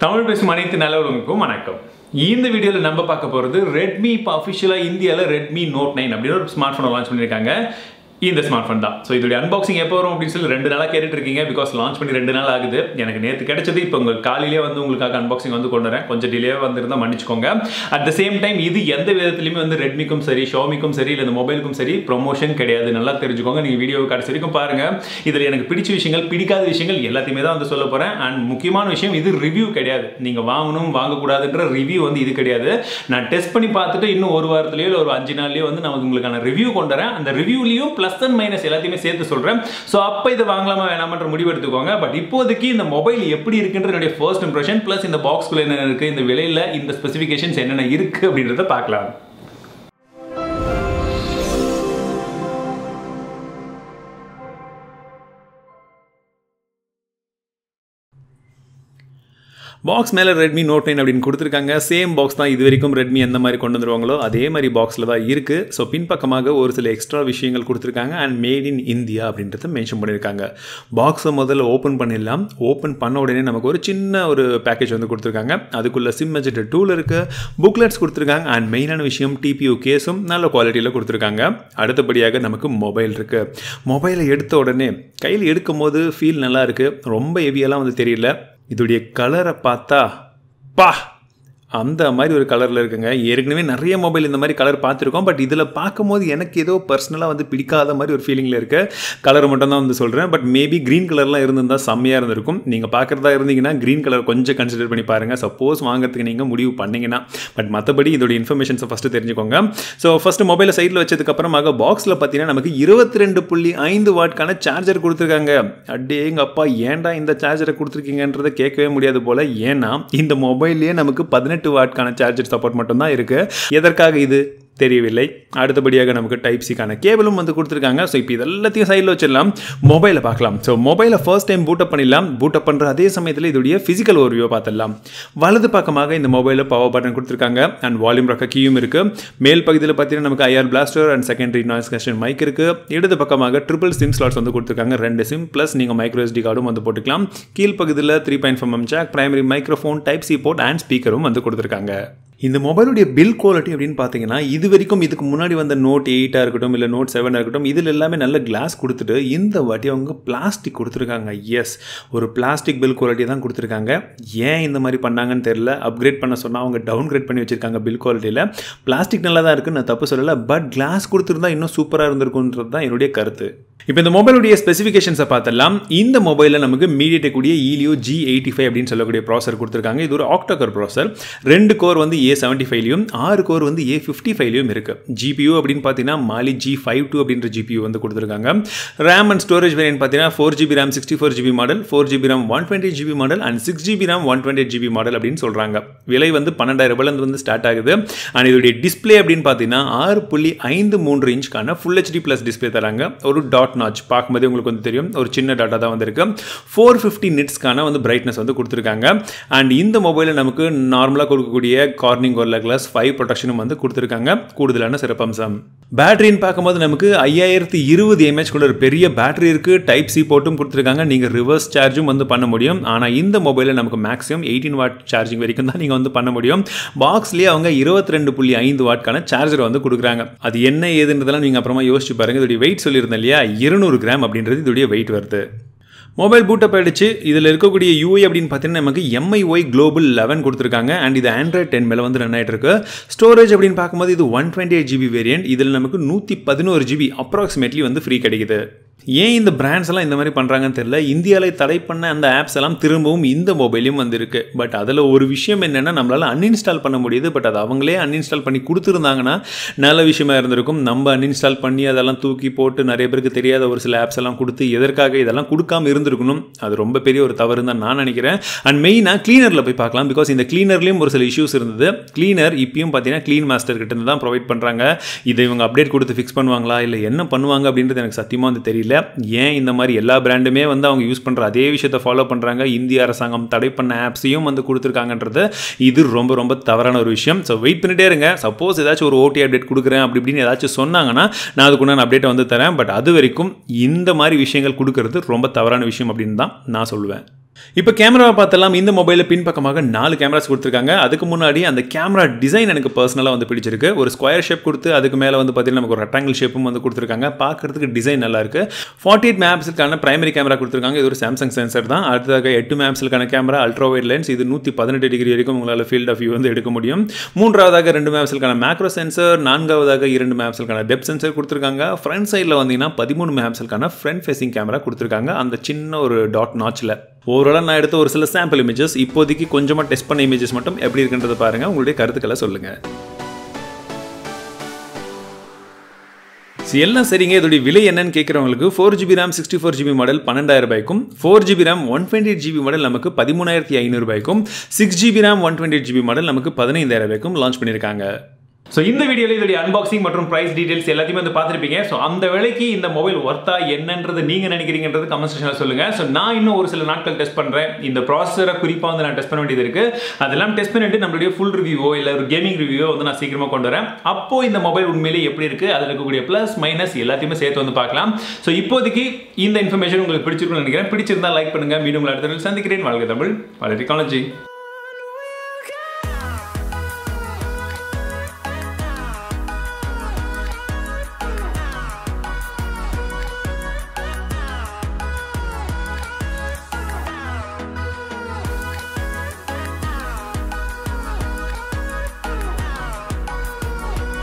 தமிழ் பேசும் அனைத்து நல்லவர்களுக்கும் வணக்கம் இந்த வீடியோவில் நம்ம பார்க்க போகிறது ரெட்மி இப்போ அஃபிஷியலாக இந்தியாவில் ரெட்மி நோட் நைன் அப்படின்னு ஒரு ஸ்மார்ட் ஃபோனை லான்ச் பண்ணியிருக்காங்க இந்த ஸ்மார்ட் ஃபோன் தான் ஸோ இதோடைய அன்பாக்சிங் எப்போ வரும் அப்படின்னு சொல்லி ரெண்டு நாளாக கேட்டுட்டு இருக்கீங்க பிகாஸ் லான்ச் பண்ணி ரெண்டு நாள் ஆகுது எனக்கு நேற்று கிடைச்சது இப்போ உங்கள் காலையிலே வந்து உங்களுக்காக அன்பாக்சிங் வந்து கொண்டு வரேன் கொஞ்சம் டிலே வந்திருந்தால் மன்னிச்சுக்கோங்க அட் த சேம் டைம் இது எந்த விதத்துலையுமே வந்து ரெட்மிக்கும் சரி ஷோமிக்கும் சரி இல்லை இந்த மொபைலுக்கும் சரி ப்ரொமோஷன் கிடையாது நல்லா தெரிஞ்சுக்கோங்க நீங்கள் வீடியோ கடைசி வரைக்கும் பாருங்கள் இதில் எனக்கு பிடிச்ச விஷயங்கள் பிடிக்காத விஷயங்கள் எல்லாத்தையுமே தான் வந்து சொல்ல போகிறேன் அண்ட் முக்கியமான விஷயம் இது ரிவ்யூ கிடையாது நீங்கள் வாங்கணும் வாங்கக்கூடாதுன்ற ரிவ்யூ வந்து இது கிடையாது நான் டெஸ்ட் பண்ணி பார்த்துட்டு இன்னும் ஒரு வாரத்துலேயோ இல்லை ஒரு அஞ்சு நாள்லேயோ வந்து நான் உங்களுக்கான ரிவ்யூ கொண்டு வரேன் அந்த ரிவ்யூலையும் ப்ளஸ் அண்ட் மைனஸ் எல்லாத்தையுமே சேர்த்து சொல்கிறேன் ஸோ அப்போ இதை வாங்கலாமா வேணாமன்ற முடிவு எடுத்துக்கோங்க பட் இப்போதைக்கு இந்த மொபைல் எப்படி இருக்குன்ற என்னுடைய ஃபர்ஸ்ட் இம்ப்ரெஷன் ப்ளஸ் இந்த பாக்ஸ்குள்ளே என்ன இருக்குது இந்த விலையில் இந்த ஸ்பெசிஃபிகேஷன்ஸ் என்னென்ன இருக்குது அப்படின்றத பார்க்கலாம் பாக்ஸ் மேலே ரெட்மி நோட் நைன் அப்படின்னு கொடுத்துருக்காங்க சேம் பாக்ஸ் தான் இது வரைக்கும் ரெட்மி எந்த மாதிரி கொண்டு வந்துருவாங்களோ அதே மாதிரி பாக்ஸில் தான் இருக்குது ஸோ பின்பக்கமாக ஒரு சில எக்ஸ்ட்ரா விஷயங்கள் கொடுத்துருக்காங்க அண்ட் மேட் இன் இந்தியா அப்படின்றத மென்ஷன் பண்ணியிருக்காங்க பாக்ஸை முதல்ல ஓப்பன் பண்ணிடலாம் ஓப்பன் பண்ண உடனே நமக்கு ஒரு சின்ன ஒரு பேக்கேஜ் வந்து கொடுத்துருக்காங்க அதுக்குள்ளே சிம் எஜெக்டர் டூல் இருக்குது புக்லெட்ஸ் கொடுத்துருக்காங்க அண்ட் மெயினான விஷயம் டிபியூ கேஸும் நல்ல குவாலிட்டியில் கொடுத்துருக்காங்க அடுத்தபடியாக நமக்கு மொபைல் இருக்குது மொபைலை எடுத்த உடனே கையில் எடுக்கும் போது ஃபீல் நல்லா இருக்குது ரொம்ப ஹெவியெல்லாம் வந்து தெரியல இதோடைய கலரை பார்த்தா பா அந்த மாதிரி ஒரு கலரில் இருக்குங்க ஏற்கனவே நிறைய மொபைல் இந்த மாதிரி கலர் பார்த்துருக்கோம் பட் இதில் பார்க்கும்போது எனக்கு ஏதோ பர்சனலாக வந்து பிடிக்காத மாதிரி ஒரு ஃபீலிங்கில் இருக்க கலர் மட்டும் தான் வந்து சொல்கிறேன் பட் மேபி க்ரீன் கலர்லாம் இருந்திருந்தால் செம்மையாக இருந்திருக்கும் நீங்கள் பார்க்குறதா இருந்தீங்கன்னா க்ரீன் கலர் கொஞ்சம் கன்சிடர் பண்ணி பாருங்கள் சப்போஸ் வாங்குறதுக்கு நீங்கள் முடிவு பண்ணிங்கன்னா பட் மற்றபடி இதோடைய இன்ஃபர்மேஷன்ஸை ஃபஸ்ட்டு தெரிஞ்சுக்கோங்க ஸோ ஃபஸ்ட்டு மொபைலை சைடில் வச்சதுக்கப்புறமாக பாக்ஸில் பார்த்தீங்கன்னா நமக்கு இருபத்தி ரெண்டு புள்ளி ஐந்து வாட்கான சார்ஜர் கொடுத்துருக்காங்க அட்டே எங்கள் அப்பா ஏன்டா இந்த சார்ஜரை கொடுத்துருக்கீங்கன்றதை கேட்கவே முடியாது போல் ஏன்னா இந்த மொபைல்லேயே நமக்கு பதினெட்டு வாட்கான சார்ஜர் சப்போர்ட் மட்டும்தான் இருக்குது எதற்காக இது தெரியவில்லை அடுத்தபடியாக நமக்கு டைப் சிக்கான கேபிளும் வந்து கொடுத்துருக்காங்க ஸோ இப்போ இதெல்லாத்தையும் சைடில் வச்சிடலாம் மொபைலை பார்க்கலாம் ஸோ மொபைலை ஃபர்ஸ்ட் டைம் பூட்டப் பண்ணிடலாம் பூட்டப் பண்ணுற அதே சமயத்தில் இதோடைய ஃபிசிக்கல் ஓர்வியோ பார்த்துடலாம் வலது பக்கமாக இந்த மொபைலில் பவர் பட்டன் கொடுத்துருக்காங்க அண்ட் வால்யூம் ரக்க கீயும் இருக்குது மேல் பகுதியில் பார்த்தீங்கன்னா நமக்கு IR blaster and secondary noise cancellation mic இருக்குது இடது பக்கமாக ட்ரிபிள் சிம் ஸ்லாட்ஸ் வந்து கொடுத்துருக்காங்க ரெண்டு சிம் ப்ளஸ் நீங்கள் மைக்ரோ எஸ்டி கார்டும் வந்து போட்டுக்கலாம் கீழ் பகுதியில் three point five M jack primary microphone type C port and ஸ்பீக்கரும் வந்து கொடுத்துருக்காங்க இந்த மொபைலுடைய பில் குவாலிட்டி அப்படின்னு பார்த்தீங்கன்னா இது வரைக்கும் இதுக்கு முன்னாடி வந்த நோட் எயிட்டாக இருக்கட்டும் இல்லை நோட் செவனாக இருக்கட்டும் இதில் எல்லாமே நல்ல கிளாஸ் கொடுத்துட்டு இந்த வாட்டி அவங்க பிளாஸ்டிக் கொடுத்துருக்காங்க எஸ் ஒரு பிளாஸ்டிக் பில் குவாலிட்டி தான் கொடுத்துருக்காங்க ஏன் இந்த மாதிரி பண்ணாங்கன்னு தெரியல அப்கிரேட் பண்ண சொன்னால் அவங்க டவுன் கிரேட் பண்ணி வச்சிருக்காங்க பில் குவாலிட்டியில் பிளாஸ்டிக் நல்லா தான் இருக்குன்னு நான் தப்பு சொல்லலை பட் கிளாஸ் கொடுத்துருந்தா இன்னும் சூப்பராக இருந்திருக்குன்றது தான் என்னுடைய கருத்து இப்போ இந்த மொபைலுடைய ஸ்பெசிஃபிகேஷன்ஸை பார்த்தலாம் இந்த மொபைலில் நமக்கு மீடியேட் கூடிய ஈலியோ ஜி எயிட்டி ஃபைவ் அப்படின்னு சொல்லக்கூடிய ப்ராசர் கொடுத்துருக்காங்க இது ஒரு ஆக்டோகர் ப்ராசர் ரெண்டு கோர் வந்து ஏ செவன்ட்டி ஃபைவ்லையும் ஆறு கோர் வந்து ஏ ஃபிஃப்டி ஃபைவ்லையும் இருக்குது ஜிபியூ அப்படின்னு பார்த்தீங்கன்னா மாலி ஜி ஃபைவ் டூ அப்படின்ற ஜிபியூ வந்து கொடுத்துருக்காங்க ரேம் அண்ட் ஸ்டோரேஜ் வேரியன்ட் பார்த்தீங்கன்னா four GB RAM sixty four GB model four GB RAM one twenty GB model and six GB RAM one twenty GB model அப்படின்னு சொல்கிறாங்க விலை வந்து பன்னெண்டாயிரம் ரூபாயிலேருந்து வந்து ஸ்டார்ட் ஆகுது அண்ட் இதோடைய டிஸ்பிளே அப்படின்னு பார்த்தீங்கன்னா ஆறு புள்ளி ஐந்து மூன்று இன்ச்க்கான ஃபுல் ஹெச்டி ப்ளஸ் டிஸ்பிளே தராங்க ஒரு டாட் நாச் பார்க்கும்போது உங்களுக்கு வந்து தெரியும் ஒரு சின்ன டாட்டா தான் வந்திருக்கு ஃபோர் ஃபிஃப்டி நிட்ஸ்க்கான வந்து பிரைட்னஸ் வந்து கொடுத்துருக்காங்க அண்ட் இந்த மொபைலில் நமக்கு நார்மலாக கொடுக்கக்கூடிய கார்னிங் ஒரு கிளாஸ் ஃபைவ் ப்ரொடக்ஷனும் வந்து கொடுத்துருக்காங்க கூடுதலான சிறப்பம்சம் பேட்டரின்னு பார்க்கும்போது நமக்கு ஐயாயிரத்தி இருபது எம்ஏஹெச் கூட ஒரு பெரிய பேட்டரி இருக்குது டைப் சி போட்டும் கொடுத்துருக்காங்க நீங்கள் ரிவர்ஸ் சார்ஜும் வந்து பண்ண முடியும் ஆனால் இந்த மொபைலில் நமக்கு மேக்ஸிமம் எயிட்டீன் வாட் சார்ஜிங் வரைக்கும் தான் நீங்கள் வந்து பண்ண முடியும் பாக்ஸ்லேயே அவங்க இருபத்தி ரெண்டு புள்ளி ஐந்து வாட்கான சார்ஜர் வந்து கொடுக்குறாங்க அது என்ன ஏதுன்றதெல்லாம் நீங்கள் அப்புறமா யோசிச்சு பாருங்கள் இதோடைய வெயிட் சொல்லியிருந்தேன் இல்லையா இருநூறு கிராம் அப்படின்றது இதோடைய வெயிட் வருது மொபைல் பூட்டப் ஆயிடுச்சு இதில் இருக்கக்கூடிய யூஐ அப்படின்னு பார்த்தீங்கன்னா நமக்கு எம்ஐஒய் குளோபல் லெவன் கொடுத்துருக்காங்க அண்ட் இது ஆண்ட்ராய்ட் டென் மேலே வந்து ரன் ஆகிட்டு இருக்கு ஸ்டோரேஜ் அப்படின்னு பார்க்கும்போது இது one twenty eight GB variant இதில் நமக்கு நூற்றி பதினோரு ஜிபி அப்ராக்சிமேட்லி வந்து ஃப்ரீ கிடைக்குது ஏன் இந்த பிராண்ட்ஸ் எல்லாம் இந்த மாதிரி பண்ணுறாங்கன்னு தெரியல இந்தியாவில் தடை பண்ண அந்த ஆப்ஸ் எல்லாம் திரும்பவும் இந்த மொபைலையும் வந்திருக்கு பட் அதில் ஒரு விஷயம் என்னென்னா நம்மளால் அன்இன்ஸ்டால் பண்ண முடியுது பட் அது அவங்களே அன்இன்ஸ்டால் பண்ணி கொடுத்துருந்தாங்கன்னா நல்ல விஷயமா இருந்திருக்கும் நம்ம அன்இன்ஸ்டால் பண்ணி அதெல்லாம் தூக்கி போட்டு நிறைய பேருக்கு தெரியாத ஒரு சில ஆப்ஸ் எல்லாம் கொடுத்து எதற்காக இதெல்லாம் கொடுக்காம இருந்திருக்கணும் அது ரொம்ப பெரிய ஒரு தவறு தான் நான் நினைக்கிறேன் அண்ட் மெயினாக க்ளீனரில் போய் பார்க்கலாம் பிகாஸ் இந்த க்ளீனர்லேயும் ஒரு சில இஷ்யூஸ் இருந்தது க்ளீனர் இப்பயும் பார்த்தீங்கன்னா க்ளீன் மாஸ்டர் கிட்ட இருந்து தான் ப்ரொவைட் பண்ணுறாங்க இதை இவங்க அப்டேட் கொடுத்து ஃபிக்ஸ் பண்ணுவாங்களா இல்லை என்ன பண்ணுவாங்க அப்படின்றது எனக்கு சத்தியமாக வந்து தெரியல ஏன் இந்த மாதிரி எல்லா பிராண்டுமே வந்து அவங்க யூஸ் பண்ணுற அதே விஷயத்தை ஃபாலோ பண்ணுறாங்க இந்திய அரசாங்கம் தடை பண்ண ஆப்ஸையும் வந்து கொடுத்துருக்காங்கன்றது இது ரொம்ப ரொம்ப தவறான ஒரு விஷயம் ஸோ வெயிட் பண்ணிட்டே இருங்க சப்போஸ் ஏதாச்சும் ஒரு ஓடி அப்டேட் கொடுக்குறேன் அப்படி இப்படின்னு ஏதாச்சும் சொன்னாங்கன்னா நான் அதுக்குண்டான அப்டேட்டை வந்து தரேன் பட் அது வரைக்கும் இந்த மாதிரி விஷயங்கள் கொடுக்கறது ரொம்ப தவறான விஷயம் அப்படின்னு தான் நான் சொல்லுவேன் இப்போ கேமராவை பார்த்தலாம் இந்த மொபைலில் பின்பக்கமாக நாலு கேமராஸ் கொடுத்துருக்காங்க அதுக்கு முன்னாடி அந்த கேமரா டிசைன் எனக்கு பர்சனலாக வந்து பிடிச்சிருக்கு ஒரு ஸ்கொயர் ஷேப் கொடுத்து அதுக்கு மேலே வந்து பார்த்தீங்கன்னா நமக்கு ஒரு ரெக்டாங்கிள் ஷேப்பும் வந்து கொடுத்துருக்காங்க பார்க்கறதுக்கு டிசைன் நல்லா இருக்கு ஃபார்ட்டி எயிட் மேப்ஸுக்கான பிரைமரி கேமரா கொடுத்துருக்காங்க இது ஒரு சாம்சங் சென்சர் தான் அடுத்ததாக எட்டு மேப்ஸுக்கான கேமரா அல்ட்ரா வைட் லென்ஸ் இது நூற்றி பதினெட்டு டிகிரி வரைக்கும் உங்களால் ஃபீல்ட் ஆஃப் வியூ வந்து எடுக்க முடியும் மூன்றாவதாக ரெண்டு மேப்ஸுக்கான மேக்ரோ சென்சர் நான்காவதாக இரண்டு மேப்ஸுக்கான டெப் சென்சர் கொடுத்துருக்காங்க ஃப்ரண்ட் சைடில் வந்தீங்கன்னா பதிமூணு மேப்ஸுக்கான ஃப்ரண்ட் ஃபேசிங் கேமரா கொடுத்துருக்காங்க அந்த சின்ன ஒரு டாட் நாச்சில் ஓவராலாக நான் எடுத்த ஒரு சில சாம்பிள் இமேஜஸ் இப்போதைக்கு கொஞ்சமாக டெஸ்ட் பண்ண இமேஜஸ் மட்டும் எப்படி இருக்குன்றதை பாருங்கள் உங்களுடைய கருத்துக்களை சொல்லுங்கள் எல்லாம் சரிங்க இதோடைய விலை என்னன்னு கேட்குறவங்களுக்கு four GB RAM sixty four GB model பன்னெண்டாயிரம் ரூபாய்க்கும் four GB RAM one twenty eight GB model நமக்கு பதிமூணாயிரத்தி ஐநூறுபாய்க்கும் six GB RAM one twenty eight GB model நமக்கு பதினைந்தாயிரம் ரூபாய்க்கும் லான்ச் பண்ணியிருக்காங்க ஸோ இந்த வீடியோவில் இதோடைய அன்பாக்சிங் மற்றும் ப்ரைஸ் டீடைல்ஸ் எல்லாத்தையுமே வந்து பார்த்துருப்பீங்க ஸோ அந்த விலைக்கு இந்த மொபைல் ஒர்த்தா என்னன்றது நீங்கள் நினைக்கிறீங்கன்றது கமெண்ட் செக்ஷனில் சொல்லுங்கள் ஸோ நான் இன்னும் ஒரு சில நாட்கள் டெஸ்ட் பண்ணுறேன் இந்த ப்ராசஸரை குறிப்பாக வந்து நான் டெஸ்ட் பண்ண வேண்டியது இருக்குது அதெல்லாம் டெஸ்ட் பண்ணிட்டு நம்மளுடைய ஃபுல் ரிவ்யூவோ இல்லை ஒரு கேமிங் ரிவ்யூவோ வந்து நான் சீக்கிரமாக கொண்டு வரேன் அப்போ இந்த மொபைல் உண்மையிலேயே எப்படி இருக்குது அதில் இருக்கக்கூடிய ப்ளஸ் மைனஸ் எல்லாத்தையுமே சேர்த்து வந்து பார்க்கலாம் ஸோ இப்போதைக்கு இந்த இன்ஃபர்மேஷன் உங்களுக்கு பிடிச்சிருக்குன்னு நினைக்கிறேன் பிடிச்சிருந்தா லைக் பண்ணுங்கள் மீண்டும் அடுத்த சந்திக்கிறேன் வாழ்க தமிழ் வாழ்க டெக்னாலஜி